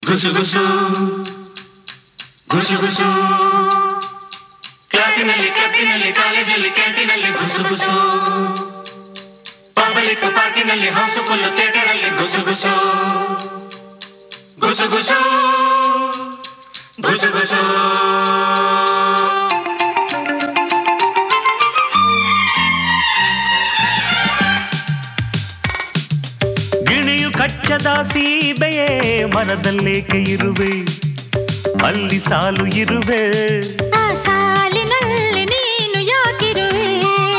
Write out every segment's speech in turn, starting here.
ಗುಸುಗುಸು ಗುಸುಗುಸು ಕ್ಲಾಸಿನಲ್ಲಿ ಕ್ಲಬ್ಬಿನಲ್ಲಿ ಕಾಲೇಜಲ್ಲಿ ಕ್ಯಾಂಟೀನಲ್ಲಿ ಗುಸುಗುಸು ಪಬ್ಲಿಕ್ ಪಾರ್ಕಿನಲ್ಲಿ ಹೌಸ್ಫುಲ್ ಥಿಯೇಟರ್ ಅಲ್ಲಿ ಗುಸುಗುಸು ಗುಸುಗುಸು ಗುಸುಗುಸು ಗಿಣಿಯು ಕಚ್ಚದ ಸೀಬೆಯೇ ಮರದಲ್ಲೇಕೆ ಇರುವೆ ಅಲ್ಲಿ ಸಾಲು ಇರುವೆ ಆ ಸಾಲಿನಲ್ಲಿ ನೀನು ಯಾಕಿರುವೆ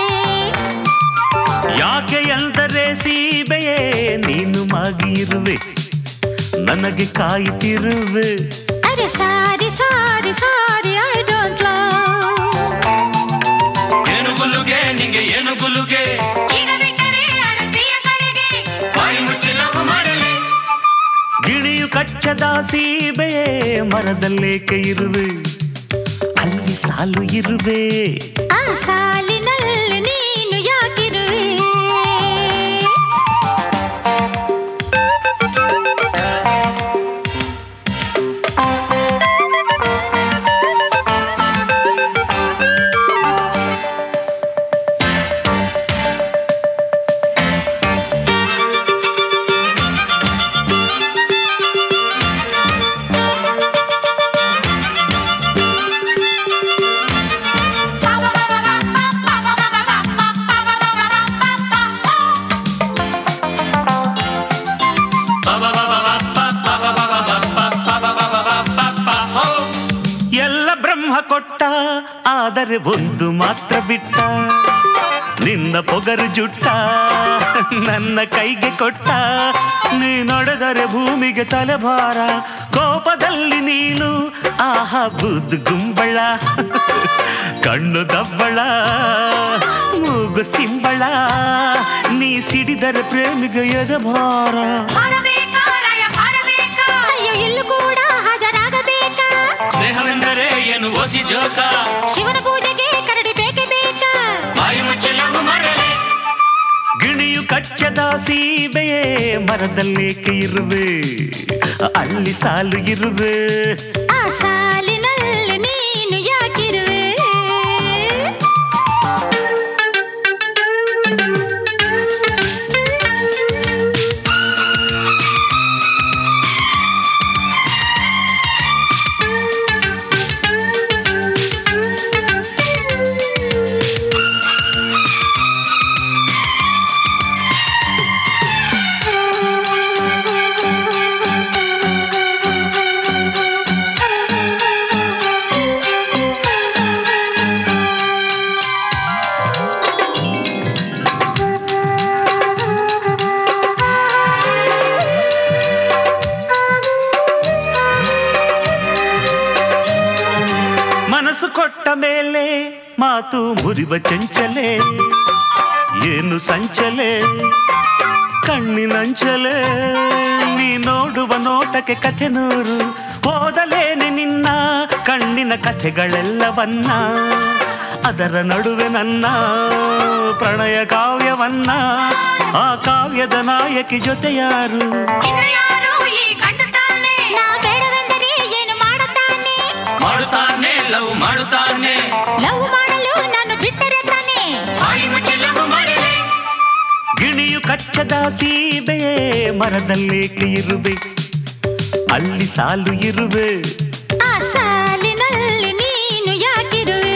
ಯಾಕೆ ಎಂದರೆ ಸೀಬೆಯೇ ನೀನು ಮಾಗಿ ಇರುವೆ ನನಗೆ ಕಾಯುತ್ತಿರುವೆ ಅರೆ sorry sorry sorry I don't love ಏನು ಗುಲುಗೆ ನಿಂಗೆ ಏನು ಗುಲುಗೆ ಈಗ ಬಿಟ್ಟರೆ ಅಳತೆಯ ಕಡೆಗೆ ಬಾಯಿ ಮುಚ್ಚಿ ಲವ್ ಮಾಡಲಿ ಗಿಣಿಯು ಕಚ್ಚದ ಸೀಬೆಯೇ ಮರದಲ್ಲೇಕೆ ಇರುವೆ ಅಲ್ಲಿ ಸಾಲು ಇರುವೆ ಆ ಸಾಲಿನಲ್ಲಿ ನೀನು ಯಾಕಿರುವೆ ಎಲ್ಲ ಬ್ರಹ್ಮ ಕೊಟ್ಟ ಆದರೆ ಒಂದು ಮಾತ್ರ ಬಿಟ್ಟ ನಿನ್ನ ಪೊಗರು ಜುಟ್ಟ ನನ್ನ ಕೈಗೆ ಕೊಟ್ಟ ನೀ ನಡೆದರೆ ಭೂಮಿಗೆ ತಲೆಭಾರ ಕೋಪದಲ್ಲಿ ನೀನು ಆಹಾ ಬುದ್ ಗುಂಬಳ ಕಣ್ಣು ದಬ್ಬಳ ಮೂಗು ಸಿಂಬಳ ನೀ ಸಿಡಿದರೆ ಪ್ರೇಮಿಗೆ ಎದಭಾರ ಅಯ್ಯೋ ಇಲ್ಲೂ ಕೂಡ ಹಾಜರಾಗಬೇಕಾ ಸ್ನೇಹವೆಂದರೆ ಏನು ಓಸಿ ಜೋಕ ಶಿವನ ಪೂಜೆಗೆ ಕರಡಿ ಬೇಕೇ ಬೇಕಾ ಬಾಯಿ ಮುಚ್ಚಿ ಲವ್ ಮಾಡಲಿ ಗಿಣಿಯು ಕಚ್ಚದ ಸೀಬೆಯೇ ಮರದಲ್ಲೇಕೆ ಇರುವೆ ಅಲ್ಲಿ ಸಾಲು ಇರುವೆ ಆ ಸಾಲಿನಲ್ಲಿ ನೀನು ಯಾಕಿರುವೆ ಮನಸ್ಸು ಕೊಟ್ಟ ಮೇಲೆ ಮಾತು ಮುರಿವ ಚಂಚಲೆ ಏನು ಸಂಚಲೆ ಕಣ್ಣಿನಂಚಲೆ ನೀ ನೋಡುವ ನೋಟಕ್ಕೆ ಕಥೆ ನೂರು ಓದಲೇನೆ ನಿನ್ನ ಕಣ್ಣಿನ ಕಥೆಗಳೆಲ್ಲವನ್ನ ಅದರ ನಡುವೆ ನನ್ನ ಪ್ರಣಯ ಕಾವ್ಯವನ್ನ ಆ ಕಾವ್ಯದ ನಾಯಕಿ ಜೊತೆ ಯಾರು ನಾ ಬೇಡವೆಂದರೆ ಏನು ಮಾಡುತ್ತಾನೆ ಮಾಡುತ್ತಾನೆ ಲವ್ ಮಾಡುತ್ತಾನೆ ಲವ್ ಮಾಡಲು ನಾನು ಬಿಟ್ಟರೆ ತಾನೆ ಬಾಯಿ ಮುಚ್ಚಿ ಲವ್ ಮಾಡಲಿ ಗಿಣಿಯು ಕಚ್ಚದ ಸೀಬೆಯೇ ಮರದಲ್ಲೇಕೆ ಇರುವೆ ಅಲ್ಲಿ ಸಾಲು ಇರುವೆ ಆ ಸಾಲಿನಲ್ಲಿ ನೀನು ಯಾಕಿರುವೆ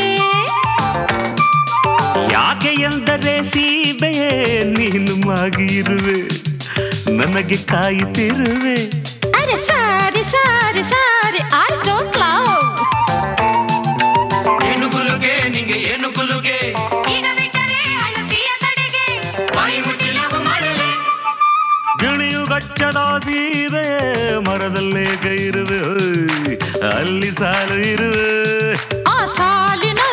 ಯಾಕೆ ಎಂದರೆ ಸೀಬೆಯೇ ನೀನು ಮಾಗಿ ಇರುವೆ ನನಗೆ ಕಾಯುತ್ತಿರುವೆ ಅರೆ sorry sorry sorry I don't love ಏನು ಗುಲುಗೆ ನಿಂಗೆ ಏನು ಗುಲುಗೆ ಈಗ ಬಿಟ್ಟರೆ ಅಳತೆಯ ಕಡೆಗೆ ಬಾಯಿ ಮುಚ್ಚಿ ಲವ್ ಮಾಡಲಿ ಗಿಣಿಯು ಕಚ್ಚದ ಸೀಬೆ ಮರದಲ್ಲೇಕೆ ಇರುವೆ ಓಯ್, ಅಲ್ಲಿ ಸಾಲು ಇರುವೆ ಆ ಸಾಲಿನ